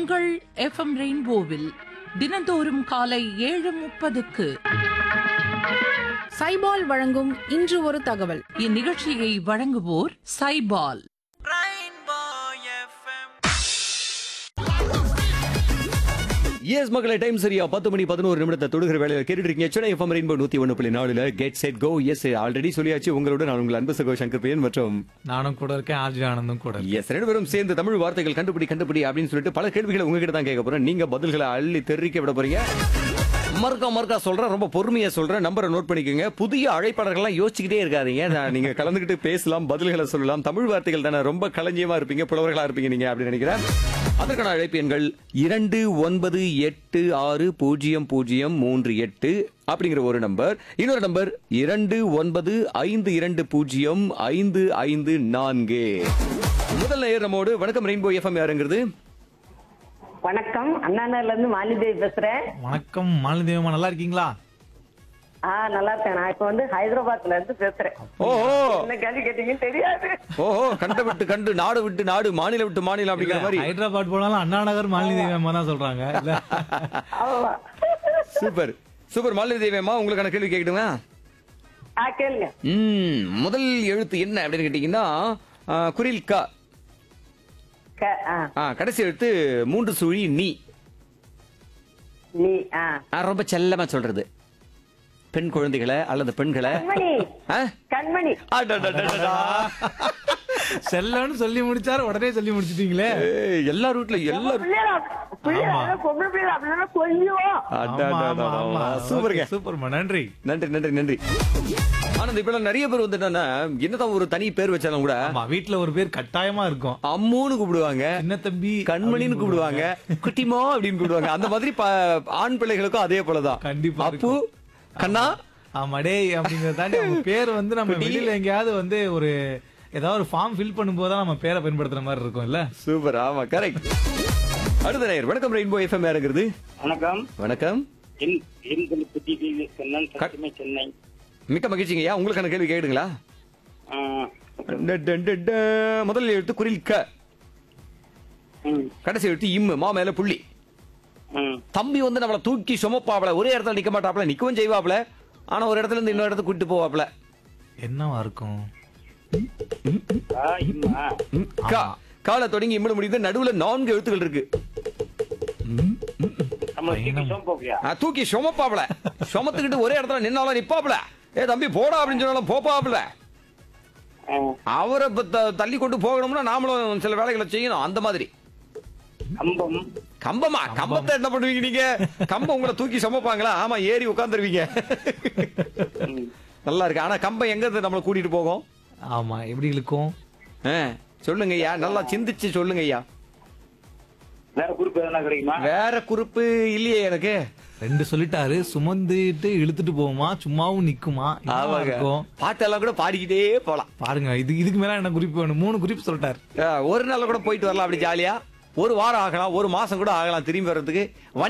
உங்கள் எஃப்எம் ரெயின்போவில் தினந்தோறும் காலை ஏழு முப்பதுக்கு சைபால் வழங்கும் இன்று ஒரு தகவல் இந்நிகழ்ச்சியை வழங்குவோர் சைபால் எஸ் மக்களை டைம் சரியா பத்து மணி பதினோரு நிமிடத்தை தொடுகிற வேலையில் கேட்டுட்டு இருக்கீங்க சென்னை எஃப்எம் ரெயின்போ நூத்தி ஒன்று புள்ளி நாலுல get set go yes already சொல்லியாச்சு உங்களோட நான் உங்கள் அன்பு சகோ சங்கர் பிரியன் மற்றும் நானும் கூட இருக்கேன் ஆர்ஜி ஆனந்தும் கூட இருக்கேன். எஸ் ரெண்டு பேரும் சேர்ந்து தமிழ் வார்த்தைகள் கண்டுபிடி கண்டுபிடி அப்படின்னு சொல்லிட்டு பல கேள்விகளை உங்ககிட்ட தான் கேட்க போறேன் நீங்க பதில்களை அள்ளி தெரிவிக்க விட போறீங்க மறுக்கா மறுக்கா சொல்றேன் ரொம்ப பொறுமையா சொல்றேன் நம்பரை நோட் பண்ணிக்கோங்க புதிய அழைப்பாளர்கள்லாம் யோசிச்சுக்கிட்டே இருக்காதீங்க நான் நீங்க கலந்துக்கிட்டு பேசலாம் பதில்களை சொல்லலாம் தமிழ் வார்த்தைகள் தானே ரொம்ப களஞ்சியமா இருப்பீங்க புலவர்களா இருப்பீங்க நீங்க அப்படின்னு நினைக்கிறேன் அதற்கான அழைப்பு எண்கள் இரண்டு ஒன்பது எட்டு ஆறு பூஜ்ஜியம் பூஜ்ஜியம் மூன்று எட்டு அப்படிங்கிற ஒரு நம்பர் இன்னொரு நம்பர் இரண்டு ஒன்பது ஐந்து இரண்டு பூஜ்ஜியம் ஐந்து ஐந்து நான்கு முதல் நேயர் நம்மோடு வணக்கம் ரெயின்போ எஃப்எம் யாருங்கிறது வணக்கம் அண்ணாநகர்ல இருந்து மாலிதேவி பேசுறேன் வணக்கம் மாலதேவமா நல்லா இருக்கீங்களா ஆ நல்லா இருக்கேன் நான் இப்ப வந்து ஹைதராபாத்ல இருந்து பேசுறேன் ஓஹோ என்ன கேள்வி கேட்டீங்கன்னு தெரியாது ஓஹோ கண்ட விட்டு கண்டு நாடு விட்டு நாடு மாநிலம் விட்டு மாநிலம் அப்படிங்கிற மாதிரி ஹைதராபாத் போனாலும் அண்ணா நகர் மாலினி தான் சொல்றாங்க இல்ல ஆமா சூப்பர் சூப்பர் மாலதி தேவியம்மா உங்களுக்கான கேள்வி கேட்கட்டுமா ஆ கேளுங்க ம் முதல் எழுத்து என்ன அப்படின்னு கேட்டீங்கன்னா ஆ, குரில் க க- ஆ, ஆ, கடைசி எழுத்து மூன்று சுழி நீ நீ ஆ ஆ, ரொம்ப செல்லமா சொல்றது பெண் குழந்தைகளை அல்லது பெண்களை கண்மணி ஆ? கண்மணி அடடடடடா. செல்லன்னு சொல்லி முடிச்சாரு உடனே சொல்லி முடிச்சிட்டீங்களே ஏய், எல்லா ரூட்ல எல்லா பிள்ளைகளா பிள்ளைகளா பொம்பளை பிள்ளைகளா அப்படின்னா கொஞ்சம் அடடடடா. சூப்பருங்க சூப்பர்மா நன்றி நன்றி நன்றி நன்றி ஆனந்த் இப்ப நிறைய பேர் வந்து என்னன்னா என்னதான் ஒரு தனி பேர் வச்சாலும் கூட ஆமா வீட்ல ஒரு பேர் கட்டாயமா இருக்கும் அம்முன்னு கூப்பிடுவாங்க சின்ன தம்பி கண்மணின்னு கூப்பிடுவாங்க குட்டிமா அப்படின்னு கூப்பிடுவாங்க அந்த மாதிரி ப- ஆண் பிள்ளைகளுக்கும் அதே போலதான் கண்டிப்பா அப்பு கண்ணா ஆமா டேய் அப்படிங்கறத தாண்டி அவங்க பேர் வந்து நம்ம குட்டி. வெளியில எங்கேயாவது வந்து ஒரு ஏதாவது ஒரு ஃபார்ம் ஃபில் பண்ணும்போது தான் நம்ம பேரை பயன்படுத்துற மாதிரி இருக்கும் இல்ல சூப்பர் ஆமா கரெக்ட் அடுத்த நேயர் வணக்கம் ரெயின்போ எஃப்எம் யாருங்கிறது வணக்கம் வணக்கம் என் எண்களுக்கு டிவி கண்ணன் சத்தியமே சென்னை மிக்க மகிழ்ச்சிங்கய்யா உங்களுக்கான கேள்வி கேடுங்களா ஆ, முதல் எழுத்து குரில் க ம், கடைசி எழுத்து இம்மு மா மேல புள்ளி ம். தம்பி வந்து நம்மள தூக்கி சுமப்பாப்ல ஒரே இடத்துல நிக்க மாட்டாப்ல நிக்கவும் செய்வாப்ல ஆனா ஒரு இடத்துல இருந்து இன்னொரு இடத்துக்கு கூட்டிட்டு போவாப்ல என்னவா இருக்கும் ஆ, இம்மா. ம், கா காலை தொடங்கி இம்மட முடியுது நடுவுல நான்கு எழுத்துக்கள் இருக்கு நம்ம தூக்கி சோம்போக்கியா? ஆ, தூக்கி சுமப்பாப்ல சுமத்துக்கிட்டு ஒரே இடத்துல நின்னாலும் நிப்பாப்ல ஏ தம்பி போடா அப்படின்னு சொன்னாலும் போப்பாப்ல ஆ, அவரை இப்ப த- தள்ளி கொண்டு போகணும்னா நாமளும் சில வேலைகளை செய்யணும் அந்த மாதிரி கம்பம் கம்பமா கம்பத்தை என்ன பண்ணுவீங்க நீங்க கம்பம் உங்களை தூக்கி சுமப்பாங்களா ஆமா ஏறி உட்காந்துருவீங்க ம். நல்லா இருக்கு ஆனா கம்பம் எங்க இருந்து நம்மளை கூட்டிட்டு போகும் ஆமா எப்படி இருக்கும் ஆ, சொல்லுங்க ஐயா நல்லா சிந்திச்சு சொல்லுங்க ஐயா வேற குறிப்பு எதனா கிடைக்குமா வேற குறிப்பு இல்லையே எனக்கு ரெண்டு சொல்லிட்டாரு சுமந்துட்டு இழுத்துட்டு போகுமா சும்மாவும் நிக்குமா என்னவா ஆமாங்க இருக்கும் பாட்டெல்லாம் கூட பாடிக்கிட்டே போலாம் பாருங்க இது இதுக்கு மேல என்ன குறிப்பு வேணும் மூணு குறிப்பு சொல்லிட்டாரு ஆ, ஒரு நாள் கூட போயிட்டு வரலாம் அப்படி ஜாலியா ஒரு வாரம் ஆகலாம் ஒரு மாசம் கூட ஆகலாம் திரும்பி வர்றதுக்கு